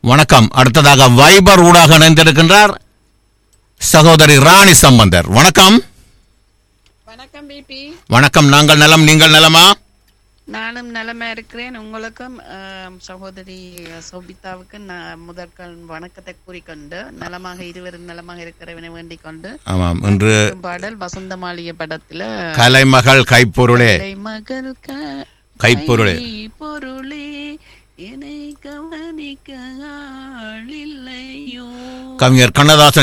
வணக்கம் அடுத்ததாக வைபர் ஊடாக இணைந்திருக்கின்றார் சகோதரி ராணி சம்பந்தர் வணக்கம் வணக்கம் பிபி வணக்கம் நாங்கள் நலம் நீங்கள் நலமா நானும் நலமா இருக்கிறேன் உங்களுக்கும் ஆம், சகோதரி சோபிதாவுக்கு நான் முதற்கண் வணக்கத்தை கூறிக்கொண்டு நலமாக இருவரும் நலமாக இருக்கிறவனை வேண்டிக் கொண்டு ஆமாம் இன்று பாடல் வசந்த மாளிகை படத்துல கலைமகள் கைப்பொருளே மகள் கைப்பொருளே. பொருளே என்னை கவனிக்க ஆள் இல்லையோ கவிஞர் கண்ணதாசன்